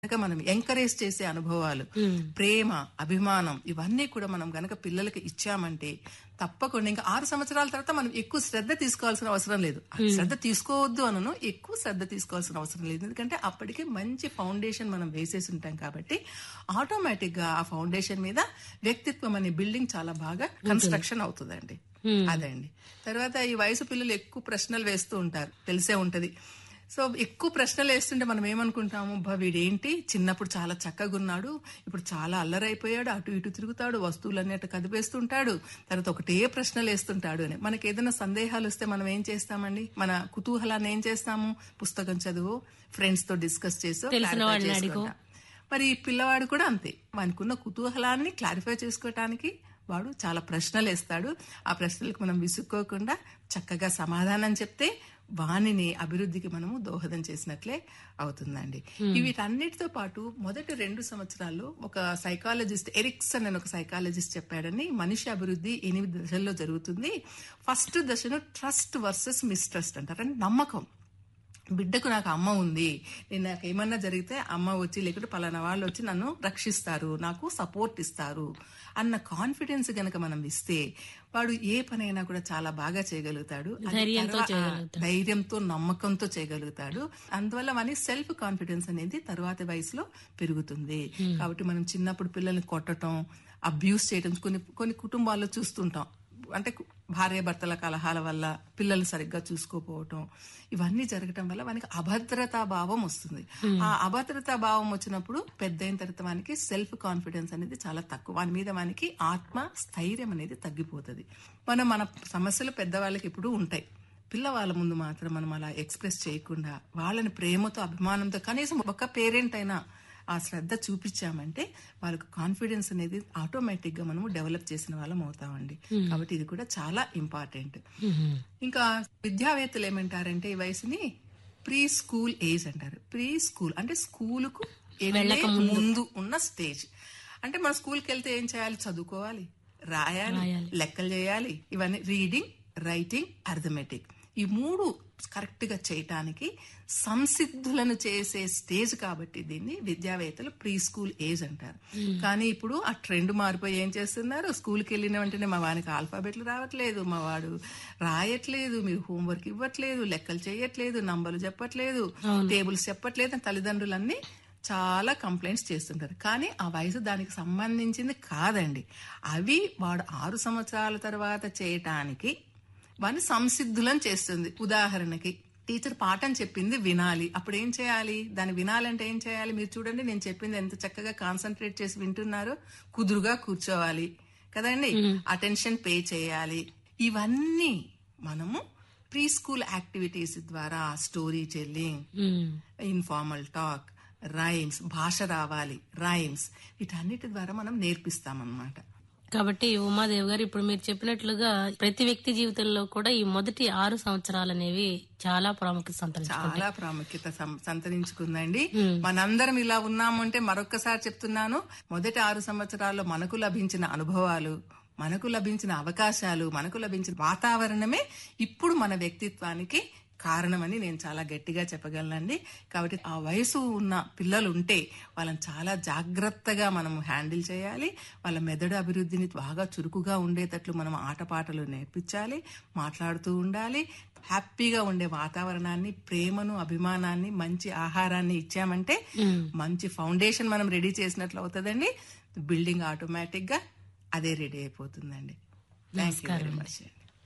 గనక మనం ఎంకరేజ్ చేసే అనుభవాలు ప్రేమ అభిమానం ఇవన్నీ కూడా మనం గనక పిల్లలకి ఇచ్చామంటే తప్పకుండా ఇంకా ఆరు సంవత్సరాల తర్వాత మనం ఎక్కువ శ్రద్ధ తీసుకోవాల్సిన అవసరం లేదు శ్రద్ధ తీసుకోవద్దు అనను ఎక్కువ శ్రద్ధ తీసుకోవాల్సిన అవసరం లేదు ఎందుకంటే అప్పటికి మంచి ఫౌండేషన్ మనం వేసేసి ఉంటాం కాబట్టి ఆటోమేటిక్ గా ఆ ఫౌండేషన్ మీద వ్యక్తిత్వం అనే బిల్డింగ్ చాలా బాగా కన్స్ట్రక్షన్ అవుతుందండి అదండి తర్వాత ఈ వయసు పిల్లలు ఎక్కువ ప్రశ్నలు వేస్తూ ఉంటారు తెలిసే ఉంటది సో ఎక్కువ ప్రశ్నలు వేస్తుంటే మనం ఏమనుకుంటాము బా వీడేంటి చిన్నప్పుడు చాలా చక్కగా ఉన్నాడు ఇప్పుడు చాలా అల్లరైపోయాడు అటు ఇటు తిరుగుతాడు వస్తువులన్నీ అటు కదిపేస్తుంటాడు తర్వాత ఒకటే ప్రశ్నలు వేస్తుంటాడు అని మనకి ఏదైనా సందేహాలు వస్తే మనం ఏం చేస్తామండి మన కుతూహలాన్ని ఏం చేస్తాము పుస్తకం చదువు ఫ్రెండ్స్ తో డిస్కస్ చేసో తెలిసిన clarify వాళ్ళని అడిగో. చేసుకుంటాం. మరి ఈ పిల్లవాడు కూడా అంతే వానికున్న కుతూహలాన్ని క్లారిఫై చేసుకోవటానికి వాడు చాలా ప్రశ్నలు వేస్తాడు ఆ ప్రశ్నలకు మనం విసుక్కోకుండా చక్కగా సమాధానం చెప్తే వాణిని అభివృద్ధికి మనము దోహదం చేసినట్లే అవుతుందండి వీటన్నిటితో పాటు మొదటి రెండు సంవత్సరాల్లో ఒక సైకాలజిస్ట్ ఎరిక్సన్ అని ఒక సైకాలజిస్ట్ చెప్పాడని మనిషి అభివృద్ధి ఎనిమిది దశల్లో జరుగుతుంది ఫస్ట్ దశను ట్రస్ట్ వర్సెస్ మిస్ట్రస్ట్ అంటారు అంటే నమ్మకం బిడ్డకు నాకు అమ్మ ఉంది నేను నాకు ఏమన్నా జరిగితే అమ్మ వచ్చి లేకుంటే పలానా వాళ్ళు వచ్చి నన్ను రక్షిస్తారు నాకు సపోర్ట్ ఇస్తారు అన్న కాన్ఫిడెన్స్ గనక మనం ఇస్తే వాడు ఏ పనైనా కూడా చాలా బాగా చేయగలుగుతాడు అది ధైర్యంతో తర్వా- చేయగలుగుతాడు. ధైర్యంతో నమ్మకంతో చేయగలుగుతాడు అందువల్ల వాని సెల్ఫ్ కాన్ఫిడెన్స్ అనేది తర్వాతి వయసులో పెరుగుతుంది కాబట్టి మనం చిన్నప్పుడు పిల్లల్ని కొట్టడం అబ్యూస్ చేయడం కొన్ని కొన్ని కుటుంబాల్లో చూస్తుంటాం అంటే కు- భార్యాభర్తల కలహాల వల్ల పిల్లలు సరిగ్గా చూసుకోపోవటం ఇవన్నీ జరగటం వల్ల వానికి అభద్రతా భావం వస్తుంది ఆ అభద్రతా భావం వచ్చినప్పుడు పెద్ద అయిన తర్వాత వానికి సెల్ఫ్ కాన్ఫిడెన్స్ అనేది చాలా తక్కువ వాని మీద వానికి ఆత్మ స్థైర్యం అనేది తగ్గిపోతుంది మనం మన సమస్యలు పెద్దవాళ్ళకి ఎప్పుడు ఉంటాయి పిల్లవాళ్ళ ముందు మాత్రం మనం అలా ఎక్స్ప్రెస్ చేయకుండా వాళ్ళని ప్రేమతో అభిమానంతో కనీసం ఒక పేరెంట్ అయినా ఆ శ్రద్ధ చూపించామంటే వాళ్ళకు కాన్ఫిడెన్స్ అనేది ఆటోమేటిక్ గా మనము డెవలప్ చేసిన వాళ్ళం అవుతామండి కాబట్టి ఇది కూడా చాలా ఇంపార్టెంట్ ఇంకా విద్యావేత్తలు ఏమంటారంటే ఈ వయసుని ప్రీ స్కూల్ ఏజ్ అంటారు ప్రీ స్కూల్ అంటే స్కూలుకు వెళ్ళే ముందు ఉన్న స్టేజ్ అంటే మన స్కూల్కి వెళ్తే ఏం చేయాలి చదువుకోవాలి రాయాలి లెక్కలు చేయాలి ఇవన్నీ రీడింగ్ రైటింగ్ అర్థమెటిక్ ఈ మూడు కరెక్ట్ గా చేయటానికి సంసిద్ధులను చేసే స్టేజ్ కాబట్టి దీన్ని విద్యావేత్తలు ప్రీ స్కూల్ ఏజ్ అంటారు కానీ ఇప్పుడు ఆ ట్రెండ్ మారిపోయి ఏం చేస్తున్నారు స్కూల్కి వెళ్ళిన వెంటనే మా వానికి ఆల్ఫాబెట్లు రావట్లేదు మా వాడు రాయట్లేదు మీరు హోంవర్క్ ఇవ్వట్లేదు లెక్కలు చేయట్లేదు నంబర్లు చెప్పట్లేదు టేబుల్స్ చెప్పట్లేదు అని తల్లిదండ్రులన్నీ చాలా కంప్లైంట్స్ చేస్తుంటారు కానీ ఆ వయసు దానికి సంబంధించింది కాదండి అవి వాడు ఆరు సంవత్సరాల తర్వాత చేయటానికి వాడిని సంసిద్ధులను చేస్తుంది ఉదాహరణకి టీచర్ పాఠం చెప్పింది వినాలి అప్పుడు ఏం చేయాలి దాన్ని వినాలంటే ఏం చేయాలి మీరు చూడండి నేను చెప్పింది ఎంత చక్కగా కాన్సన్ట్రేట్ చేసి వింటున్నారో కుదురుగా కూర్చోవాలి కదండి అటెన్షన్ పే చేయాలి ఇవన్నీ మనము ప్రీ స్కూల్ యాక్టివిటీస్ ద్వారా story telling informal talk rhymes భాష రావాలి రైమ్స్ వీటన్నిటి ద్వారా మనం నేర్పిస్తామన్నమాట కాబట్టి ఉమాదేవి గారు ఇప్పుడు మీరు చెప్పినట్లుగా ప్రతి వ్యక్తి జీవితంలో కూడా ఈ మొదటి ఆరు సంవత్సరాలు అనేవి చాలా ప్రాముఖ్యత సంతరించుకుంటాయి చాలా ప్రాముఖ్యత సం- సంతరించుకుందండి మనందరం ఇలా ఉన్నామంటే మరొక్కసారి చెప్తున్నాను మొదటి ఆరు సంవత్సరాల్లో మనకు లభించిన అనుభవాలు మనకు లభించిన అవకాశాలు మనకు లభించిన వాతావరణమే ఇప్పుడు మన వ్యక్తిత్వానికి కారణమని నేను చాలా గట్టిగా చెప్పగలనండి కాబట్టి ఆ వయసు ఉన్న పిల్లలు ఉంటే వాళ్ళని చాలా జాగ్రత్తగా మనం హ్యాండిల్ చేయాలి వాళ్ళ మెదడు అభివృద్ధిని బాగా చురుకుగా ఉండేటట్లు మనం ఆటపాటలు నేర్పించాలి మాట్లాడుతూ ఉండాలి హ్యాపీగా ఉండే వాతావరణాన్ని ప్రేమను అభిమానాన్ని మంచి ఆహారాన్ని ఇచ్చామంటే మంచి ఫౌండేషన్ మనం రెడీ చేసినట్లు అవుతుందండి బిల్డింగ్ ఆటోమేటిక్ గా అదే రెడీ అయిపోతుందండి థ్యాంక్ యూ వెరీ మచ్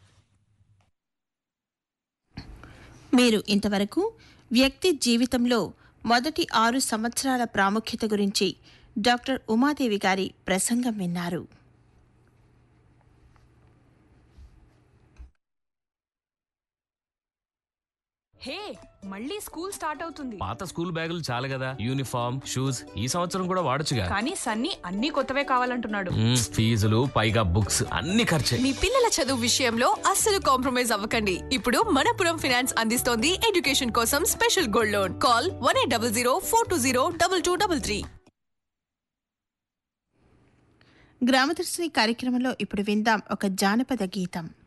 మీరు ఇంతవరకు వ్యక్తి జీవితంలో మొదటి ఆరు సంవత్సరాల ప్రాముఖ్యత గురించి డాక్టర్ ఉమాదేవి గారి ప్రసంగం విన్నారు హే మళ్ళీ స్కూల్ స్టార్ట్ అవుతుంది పాత స్కూల్ బ్యాగులు చాలు కదా యూనిఫామ్ షూస్ ఈ సంవత్సరం కూడా వాడొచ్చుగా కానీ సన్నీ అన్ని కొత్తవే కావాలంటున్నాడు మ్మ్, ఫీజులు పైగా బుక్స్ అన్ని ఖర్చే మీ పిల్లల చదువు విషయంలో అస్సలు కాంప్రమైజ్ అవ్వకండి ఇప్పుడు మనపురం ఫినాన్స్ అందిస్తోంది ఎడ్యుకేషన్ కోసం special gold loan call one eight double zero four two zero double two double three గ్రామదర్శిని కార్యక్రమంలో ఇప్పుడు విందాం ఒక జానపద గీతం